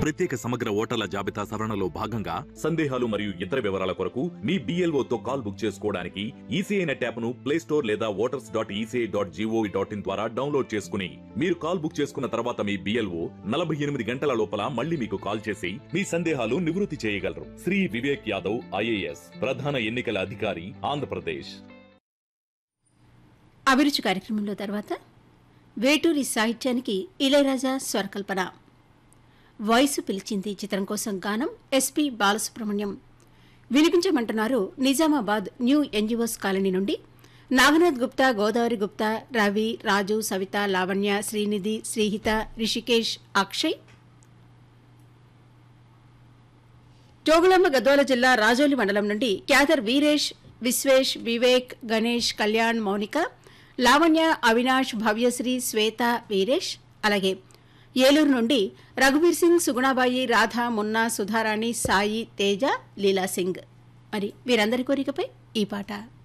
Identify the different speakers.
Speaker 1: ప్రత్యేక సమగ్ర ఓటర్ల జాబితా సవరణలో భాగంగా సందేహాలు మరియు ఇతర వివరాల కొరకు మీ BLO తో కాల్ బుక్ చేసుకోవడానికి ఈసీఐ నెట్ యాప్ను ప్లే స్టోర్ లేదా voters dot ECI dot gov dot in ద్వారా డౌన్లోడ్ చేసుకుని మీరు కాల్ బుక్ చేసుకున్న తర్వాత మీ బిఎల్ఓ నలభై ఎనిమిది గంటల లోపల మళ్ళీ మీకు కాల్ చేసి మీ సందేహాలు నివృత్తి చేయగలరు శ్రీ వివేక్ యాదవ్ ఐఏఎస్ ప్రధాన ఎన్నికల అధికారి ఆంధ్రప్రదేశ్
Speaker 2: అభిరుచి కార్యక్రమంలో తర్వాత వేటూరి సాహిత్యానికి ఇళయరాజా స్వరకల్పన వయసు పిలిచింది చిత్రం కోసం గానం ఎస్పి బాలసుబ్రహ్మణ్యం వినిపించమంటున్నారు నిజామాబాద్ న్యూ ఎన్జిఓస్ కాలనీ నుండి నాగనాథ్ గుప్తా గోదావరి గుప్తా రవి రాజు సవిత లావణ్య శ్రీనిధి శ్రీహిత రిషికేష్ అక్షయ్ జోగులాంబ గద్వాల జిల్లా రాజోలి మండలం నుండి క్యాదర్ వీరేష్ విశ్వేష్ వివేక్ గణేష్ కళ్యాణ్ మౌనిక లావణ్య అవినాష్ భవ్యశ్రీ శ్వేత వీరేష్ అలాగే ఏలూరు నుండి రఘువీర్ సింగ్ సుగుణాబాయి రాధా మున్నా సుధారాణి సాయి తేజ లీలా సింగ్ మరి వీరందరి కోరికపై ఈ పాట